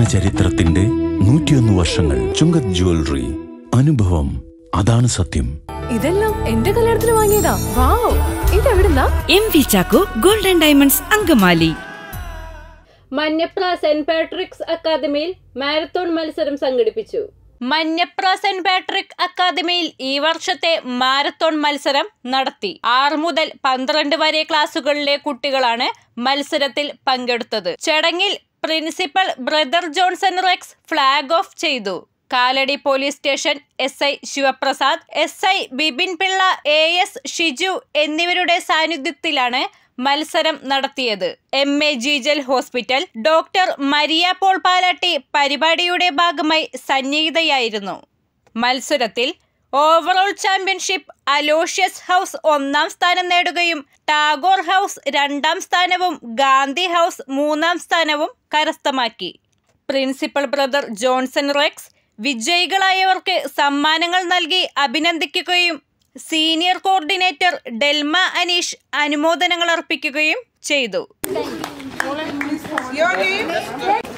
ചരിത്രത്തിന്റെ നൂറ്റിയൊന്ന് വർഷങ്ങൾ ചുങ്കത് ജ്വല്ലറി അനുഭവം അതാണ് സത്യം ഇതെല്ലാം എന്റെ കല്യാണത്തിന് വാങ്ങിയതാ വാവ് ഇതെവിടുന്നാ M V Chacko golden diamonds Angamaly Manjapra Saint Patrick's അക്കാദമിയിൽ മാരത്തോൺ മത്സരം സംഘടിപ്പിച്ചു മഞ്ഞപ്ര സെന്റ് പാട്രിക് അക്കാദമിയിൽ ഈ വർഷത്തെ മാരത്തോൺ മത്സരം നടത്തി ആറ് മുതൽ പന്ത്രണ്ട് വരെ ക്ലാസുകളിലെ കുട്ടികളാണ് മത്സരത്തിൽ പങ്കെടുത്തത് ചടങ്ങിൽ principal brother Johnson Rex flag off ചെയ്തു Kalady police station S I Sivaprasad S I Bipin Pillai A S Shiju എന്നിവരുടെ സാന്നിധ്യത്തിലാണ് മത്സരം നടത്തിയത് M A Jijal hospital doctor Maria Paul Palatty പരിപാടിയുടെ ഭാഗമായി സന്നിഹിതയായിരുന്നു മത്സരത്തിൽ ഓവറോൾ ചാമ്പ്യൻഷിപ്പ് അലോഷ്യസ് ഹൗസ് ഒന്നാം സ്ഥാനം നേടുകയും ടാഗോർ ഹൗസ് രണ്ടാം സ്ഥാനവും ഗാന്ധി ഹൗസ് മൂന്നാം സ്ഥാനവും കരസ്ഥമാക്കി പ്രിൻസിപ്പൽ ബ്രദർ ജോൺസൺ റെക്സ് വിജയികളായവർക്ക് സമ്മാനങ്ങൾ നൽകി അഭിനന്ദിക്കുകയും സീനിയർ കോർഡിനേറ്റർ ഡെൽമ അനീഷ് അനുമോദനങ്ങൾ അർപ്പിക്കുകയും ചെയ്തു Your name?